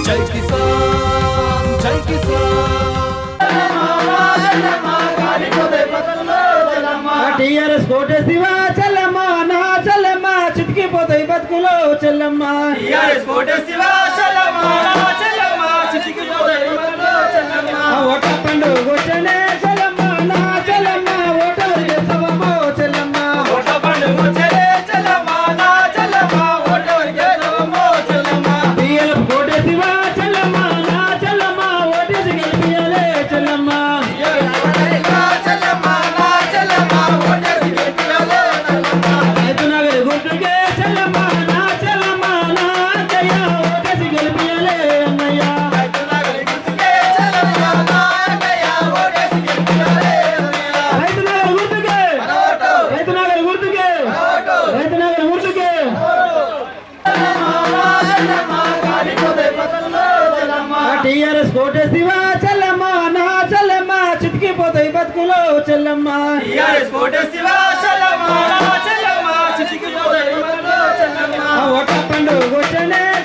జై కిసాన్ జై టీఆర్ఎస్ కోటే శివ చెల్లమ్మ నా చెల్లమ్మ చితికిపోతాయి బతుకులో చెల్లమ్మ ఆ ఓట పండుగ వచ్చనే చెల్లమ్మ నా చెల్లమ్మ ఓటరు చేస్తావమ్మో చెల్లమ్మ టీఆర్ఎస్ కోటే శివ చెల్లమ్మ నా చెల్లమ్మ ఓటేసి గెలిపియాలే చెల్లమ్మ రైతు నగరి గుర్తుకే చెల్లమ్మ నా చెల్లమ్మ నా అక్కయ్య ఓటేసి గెలిపియాలే అన్నయ్య రైతు నగరి గుర్తుకే రైతు నగరి గుర్తుకే రైతు నగరి గుర్తుకే టీఆర్ఎస్ కోటే శివ చెల్లమ్మ నా చెల్లమ్మ చితికిపోతాయి బతుకులో చెల్లమ్మ ఆ ఓట పండుగ వచ్చనే